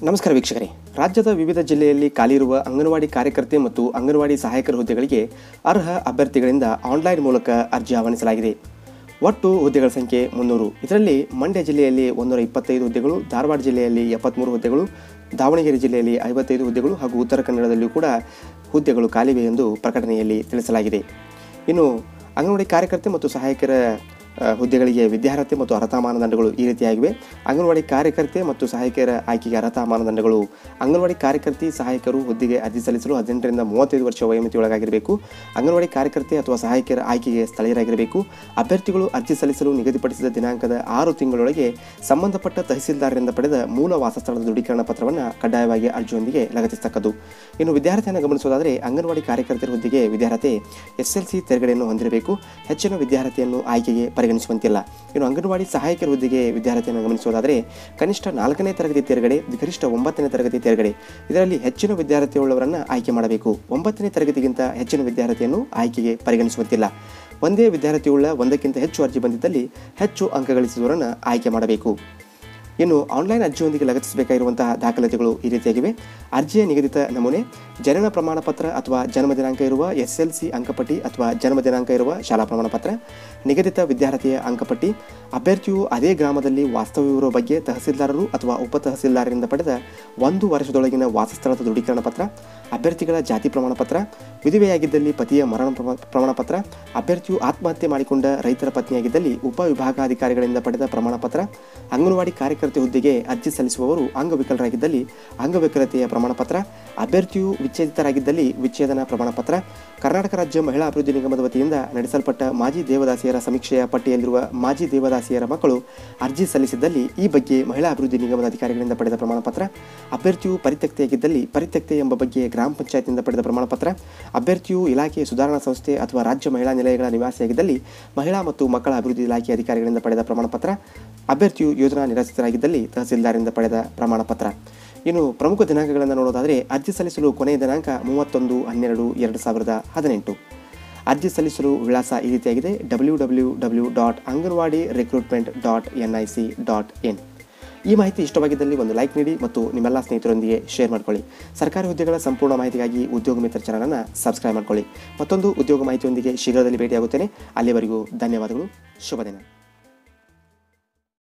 ನಮಸ್ಕಾರ ವೀಕ್ಷಕರೇ ರಾಜ್ಯದ ವಿವಿಧ ಜಿಲ್ಲೆಯಲ್ಲಿ ಖಾಲಿಯಿರುವ ಅಂಗನವಾಡಿ ಕಾರ್ಯಕರ್ತೆ ಮತ್ತು ಅಂಗನವಾಡಿ ಸಹಾಯಕರ ಹುದ್ದೆಗಳಿಗೆ ಅರ್ಹ ಅಭ್ಯರ್ಥಿಗಳಿಂದ ಆನ್ಲೈನ್ ಮೂಲಕ ಅರ್ಜಿ ಆಹ್ವಾನಿಸಲಾಗಿದೆ ಒಟ್ಟು ಹುದ್ದೆಗಳ ಸಂಖ್ಯೆ ಮುನ್ನೂರು ಇದರಲ್ಲಿ ಮಂಡ್ಯ ಜಿಲ್ಲೆಯಲ್ಲಿ ಒಂದೂರ ಇಪ್ಪತ್ತೈದು ಹುದ್ದೆಗಳು ಧಾರವಾಡ ಜಿಲ್ಲೆಯಲ್ಲಿ ಎಪ್ಪತ್ತ್ಮೂರು ಹುದ್ದೆಗಳು ದಾವಣಗೆರೆ ಜಿಲ್ಲೆಯಲ್ಲಿ ಐವತ್ತೈದು ಹುದ್ದೆಗಳು ಹಾಗೂ ಉತ್ತರ ಕನ್ನಡದಲ್ಲಿಯೂ ಕೂಡ ಹುದ್ದೆಗಳು ಖಾಲಿವೆ ಎಂದು ಪ್ರಕಟಣೆಯಲ್ಲಿ ತಿಳಿಸಲಾಗಿದೆ ಇನ್ನು ಅಂಗನವಾಡಿ ಕಾರ್ಯಕರ್ತೆ ಮತ್ತು ಸಹಾಯಕರ ಆ, ಹುದ್ದೆಗಳಿಗೆ ವಿದ್ಯಾರ್ಹತೆ ಮತ್ತು ಅರ್ಹತಾ ಮಾನದಂಡಗಳು ಈ ರೀತಿಯಾಗಿವೆ ಅಂಗನವಾಡಿ ಕಾರ್ಯಕರ್ತೆ ಮತ್ತು ಸಹಾಯಕರ ಆಯ್ಕೆಗೆ ಅರ್ಹತಾ ಮಾನದಂಡಗಳು ಅಂಗನವಾಡಿ ಕಾರ್ಯಕರ್ತೆ ಸಹಾಯಕರು ಹುದ್ದೆಗೆ ಅರ್ಜಿ ಸಲ್ಲಿಸಲು ಹದಿನೆಂಟರಿಂದ ಮೂವತ್ತೈದು ವರ್ಷ ವಯೋಮಿತಿಯೊಳಗಾಗಿರಬೇಕು ಅಂಗನವಾಡಿ ಕಾರ್ಯಕರ್ತೆ ಅಥವಾ ಸಹಾಯಕರ ಆಯ್ಕೆಗೆ ಸ್ಥಳೀಯರಾಗಿರಬೇಕು ಅಭ್ಯರ್ಥಿಗಳು ಅರ್ಜಿ ಸಲ್ಲಿಸಲು ನಿಗದಿಪಡಿಸಿದ ದಿನಾಂಕದ ಆರು ತಿಂಗಳೊಳಗೆ ಸಂಬಂಧಪಟ್ಟ ತಹಸೀಲ್ದಾರರಿಂದ ಪಡೆದ ಮೂಲ ವಾಸಸ್ಥಳದ ದೃಢೀಕರಣ ಪತ್ರವನ್ನು ಕಡ್ಡಾಯವಾಗಿ ಅರ್ಜಿಯೊಂದಿಗೆ ಲಗತ್ತಿಸತಕ್ಕದ್ದು ಇನ್ನು ವಿದ್ಯಾರ್ಥಿಯನ್ನು ಗಮನಿಸುವುದಾದರೆ ಅಂಗನವಾಡಿ ಕಾರ್ಯಕರ್ತರ ಹುದ್ದೆಗೆ ವಿದ್ಯಾರ್ಹತೆ ಎಸ್ಎಲ್ಸಿ ತೆರಗಡೆಯನ್ನು ಹೊಂದಿರಬೇಕು ಹೆಚ್ಚಿನ ವಿದ್ಯಾರ್ಹತೆಯನ್ನು ಆಯ್ಕೆಗೆ ಪರಿಗಣಿಸುವಂತಿಲ್ಲ ಇನ್ನು ಅಂಗನವಾಡಿ ಸಹಾಯಕರ ಹುದ್ದೆಗೆ ವಿದ್ಯಾರ್ಥಿಯನ್ನು ಗಮನಿಸುವುದಾದರೆ ಕನಿಷ್ಠ ನಾಲ್ಕನೇ ತರಗತಿ ತೇರ್ಗಡೆ ಗರಿಷ್ಠ ಒಂಬತ್ತನೇ ತರಗತಿ ತೇರ್ಗಡೆ ಇದರಲ್ಲಿ ಹೆಚ್ಚಿನ ವಿದ್ಯಾರ್ಥಿಯುಳ್ಳವರನ್ನು ಆಯ್ಕೆ ಮಾಡಬೇಕು ಒಂಬತ್ತನೇ ತರಗತಿಗಿಂತ ಹೆಚ್ಚಿನ ವಿದ್ಯಾರ್ಥಿಯನ್ನು ಆಯ್ಕೆಗೆ ಪರಿಗಣಿಸುವಂತಿಲ್ಲ ಒಂದೇ ವಿದ್ಯಾರ್ಥಿಯುಳ್ಳ ಒಂದಕ್ಕಿಂತ ಹೆಚ್ಚು ಅರ್ಜಿ ಬಂದಿದ್ದಲ್ಲಿ ಹೆಚ್ಚು ಅಂಕ ಗಳಿಸಿದವರನ್ನು ಆಯ್ಕೆ ಮಾಡಬೇಕು ಇನ್ನು ಆನ್ಲೈನ್ ಅರ್ಜಿಯೊಂದಿಗೆ ಲಗತ್ತಿಸಬೇಕಾಗಿರುವಂತಹ ದಾಖಲಾತಿಗಳು ಈ ರೀತಿಯಾಗಿವೆ ಅರ್ಜಿಯ ನಿಗದಿತ ನಮೂನೆ ಜನನ ಪ್ರಮಾಣ ಪತ್ರ ಅಥವಾ ಜನ್ಮ ದಿನಾಂಕ ಇರುವ ಎಸ್ ಎಲ್ ಸಿ ಅಂಕಪಟ್ಟಿ ಅಥವಾ ಜನ್ಮ ದಿನಾಂಕ ಇರುವ ಶಾಲಾ ಪ್ರಮಾಣ ಪತ್ರ ನಿಗದಿತ ವಿದ್ಯಾರ್ಥಿಯ ಅಂಕಪಟ್ಟಿ ಅಭ್ಯರ್ಥಿಯು ಅದೇ ಗ್ರಾಮದಲ್ಲಿ ವಾಸ್ತವ್ಯವಿರುವ ಬಗ್ಗೆ ತಹಸೀಲ್ದಾರರು ಅಥವಾ ಉಪ ತಹಸೀಲ್ದಾರರಿಂದ ಪಡೆದ ಒಂದು ವರ್ಷದೊಳಗಿನ ವಾಸಸ್ಥಳದ ದೃಢೀಕರಣ ಪತ್ರ ಅಭ್ಯರ್ಥಿಗಳ ಜಾತಿ ಪ್ರಮಾಣ ಪತ್ರ ವಿಧವೆಯಾಗಿದ್ದಲ್ಲಿ ಪತಿಯ ಮರಣ ಪ್ರಮ- ಪ್ರಮಾಣ ಪತ್ರ ಅಭ್ಯರ್ಥಿಯು ಆತ್ಮಹತ್ಯೆ ಮಾಡಿಕೊಂಡ ರೈತರ ಪತ್ನಿಯಾಗಿದ್ದಲ್ಲಿ ಉಪವಿಭಾಗಾಧಿಕಾರಿಗಳಿಂದ ಪಡೆದ ಪ್ರಮಾಣ ಪತ್ರ ಅಂಗನವಾಡಿ ಕಾರ್ಯಕರ್ತೆ ಹುದ್ದೆಗೆ ಅರ್ಜಿ ಸಲ್ಲಿಸುವವರು ಅಂಗವಿಕಲರಾಗಿದ್ದಲ್ಲಿ ಅಂಗವಿಕಲತೆಯ ಪ್ರಮಾಣ ಪತ್ರ ಅಭ್ಯರ್ಥಿಯು ವಿಚ್ಛೇದಿತರಾಗಿದ್ದಲ್ಲಿ ವಿಚ್ಛೇದನ ಪ್ರಮಾಣ ಪತ್ರ ಕರ್ನಾಟಕ ರಾಜ್ಯ ಮಹಿಳಾ ಅಭಿವೃದ್ಧಿ ನಿಗಮದ ವತಿಯಿಂದ ನಡೆಸಲ್ಪಟ್ಟ ಮಾಜಿ ದೇವದಾಸಿಯರ ಸಮೀಕ್ಷೆಯ ಪಟ್ಟಿಯಲ್ಲಿರುವ ಮಾಜಿ ದೇವದಾಸಿಯರ ಮಕ್ಕಳು ಅರ್ಜಿ ಸಲ್ಲಿಸಿದ್ದಲ್ಲಿ ಈ ಬಗ್ಗೆ ಮಹಿಳಾ ಅಭಿವೃದ್ಧಿ ನಿಗಮದ ಅಧಿಕಾರಿಗಳಿಂದ ಪಡೆದ ಪ್ರಮಾಣ ಪತ್ರ ಅಭ್ಯರ್ಥಿಯು ಪರಿತ್ಯಕ್ತೆಯಾಗಿದ್ದಲ್ಲಿ ಪರಿತ್ಯಕ್ತೆ ಎಂಬ ಬಗ್ಗೆ ಗ್ರಾಮ ಪಂಚಾಯತ್ನಿಂದ ಪಡೆದ ಪ್ರಮಾಣ ಪತ್ರ ಅಭ್ಯರ್ಥಿಯು ಇಲಾಖೆ ಸುಧಾರಣಾ ಸಂಸ್ಥೆ ಅಥವಾ ರಾಜ್ಯ ಮಹಿಳಾ ನಿಲಯಗಳ ನಿವಾಸಿಯಾಗಿದ್ದಲ್ಲಿ ಮಹಿಳಾ ಮತ್ತು ಮಕ್ಕಳ ಅಭಿವೃದ್ಧಿ ಇಲಾಖೆ ಅಧಿಕಾರಿಗಳಿಂದ ಪಡೆದ ಪ್ರಮಾಣ ಪತ್ರ ಅಭ್ಯರ್ಥಿಯು ಯೋಜನಾ ನಿರಾಶ್ರಿತರಾಗಿದ್ದಲ್ಲಿ ತಹಸೀಲ್ದಾರಿಂದ ಪಡೆದ ಪ್ರಮಾಣ ಪತ್ರ ಇನ್ನು ಪ್ರಮುಖ ದಿನಾಂಕಗಳನ್ನು ನೋಡೋದಾದರೆ ಅರ್ಜಿ ಸಲ್ಲಿಸಲು ಕೊನೆಯ ದಿನಾಂಕ ಮೂವತ್ತೊಂದು ಹನ್ನೆರಡು ಎರಡು ಸಾವಿರದ ಹದಿನೆಂಟು ಅರ್ಜಿ ಸಲ್ಲಿಸಲು ವಿಳಾಸ ಈ ರೀತಿಯಾಗಿದೆ W W W dot anganwadi recruitment dot N I C dot in ಈ ಮಾಹಿತಿ ಇಷ್ಟವಾಗಿದ್ದಲ್ಲಿ ಒಂದು ಲೈಕ್ ನೀಡಿ ಮತ್ತು ನಿಮ್ಮೆಲ್ಲ ಸ್ನೇಹಿತರೊಂದಿಗೆ ಶೇರ್ ಮಾಡ್ಕೊಳ್ಳಿ ಸರ್ಕಾರಿ ಹುದ್ದೆಗಳ ಸಂಪೂರ್ಣ ಮಾಹಿತಿಗಾಗಿ ಉದ್ಯೋಗ ಮಿತ್ರ ಚಾನಲನ್ನು ಸಬ್ಸ್ಕ್ರೈಬ್ ಮಾಡ್ಕೊಳ್ಳಿ ಮತ್ತೊಂದು ಉದ್ಯೋಗ ಮಾಹಿತಿಯೊಂದಿಗೆ ಶೀಘ್ರದಲ್ಲಿ ಭೇಟಿಯಾಗುತ್ತೇನೆ ಅಲ್ಲಿವರೆಗೂ ಧನ್ಯವಾದಗಳು ಶುಭ ದಿನ